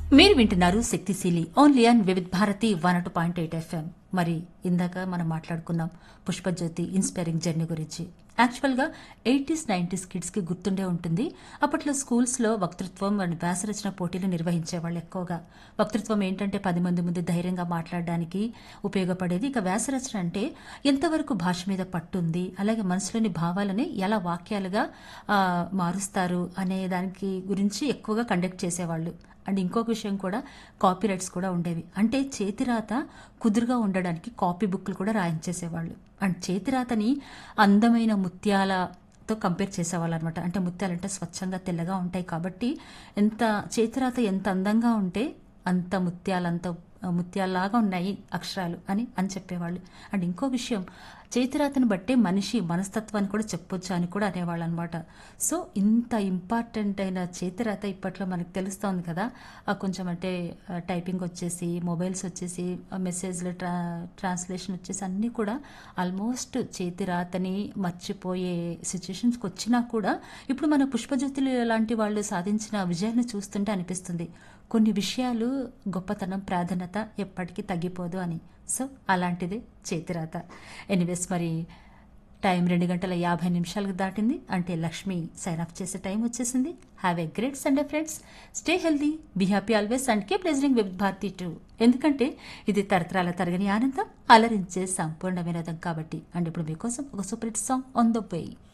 మీరు వింటున్నారు శక్తిశీలి only and Vividh Bharati one two point eight FM మరి ఇందాక మనం మాట్లాడుకున్నాం పుష్పజ్యోతి ఇన్స్పైరింగ్ జర్నీ గురించి యాక్చువల్గా ఎయిటీస్ నైంటీస్ కిడ్స్కి గుర్తుండే ఉంటుంది అప్పట్లో స్కూల్స్లో వక్తృత్వం అండ్ వ్యాసరచన పోటీలు నిర్వహించేవాళ్ళు ఎక్కువగా వక్తృత్వం ఏంటంటే పది మంది ముందు ధైర్యంగా మాట్లాడడానికి ఉపయోగపడేది ఇక వ్యాసరచన అంటే ఎంతవరకు భాష మీద పట్టుంది అలాగే మనసులోని భావాలని ఎలా వాక్యాలుగా ఆ, మారుస్తారు అనే దానికి గురించి ఎక్కువగా కండక్ట్ చేసేవాళ్ళు అండ్ ఇంకొక విషయం కూడా కాపీ రైట్స్ కూడా ఉండేవి అంటే చేతిరాత కుదురుగా ఉండడానికి కాపీ బుక్లు కూడా రాయించేసేవాళ్ళు అండ్ చేతిరాతని అందమైన ముత్యాలతో కంపేర్ చేసేవాళ్ళు అనమాట అంటే ముత్యాలంటే స్వచ్ఛంగా తెల్లగా ఉంటాయి కాబట్టి ఎంత చేతిరాత ఎంత అందంగా ఉంటే అంత ముత్యాలంత ముత్యాల్లాగా ఉన్నాయి అక్షరాలు అని అని చెప్పేవాళ్ళు అండ్ ఇంకో విషయం చేతిరాతను బట్టే మనిషి మనస్తత్వాన్ని కూడా చెప్పొచ్చు అని కూడా అనేవాళ్ళు అనమాట సో ఇంత ఇంపార్టెంట్ అయిన చేతిరాత ఇప్పట్లో మనకు తెలుస్తోంది కదా ఆ కొంచెం అంటే ఆ, టైపింగ్ వచ్చేసి మొబైల్స్ వచ్చేసి ఆ, మెసేజ్లు ట్రా ట్రాన్స్లేషన్ వచ్చేసి అన్నీ కూడా ఆల్మోస్ట్ చేతిరాతని మర్చిపోయే సిచ్యుయేషన్స్కి వచ్చినా కూడా ఇప్పుడు మన పుష్పజ్యోతులు లాంటి వాళ్ళు సాధించిన విజయాన్ని చూస్తుంటే అనిపిస్తుంది కొన్ని విషయాలు గొప్పతనం ప్రాధాన్యత ఎప్పటికీ తగ్గిపోదు అని సో అలాంటిదే చేతిరాత ఎనీవేస్ మరి టైం రెండు గంటల యాభై నిమిషాలకు దాటింది అంటే లక్ష్మి సైన్ ఆఫ్ చేసే టైం వచ్చేసింది have a great Sunday friends stay healthy be happy always and keep listening with Bharati too ఎందుకంటే ఇది తరతరాల తరగని ఆనందం అలరించే సంపూర్ణ వినోదం కాబట్టి అండ్ ఇప్పుడు మీకోసం ఒక super hit song on the way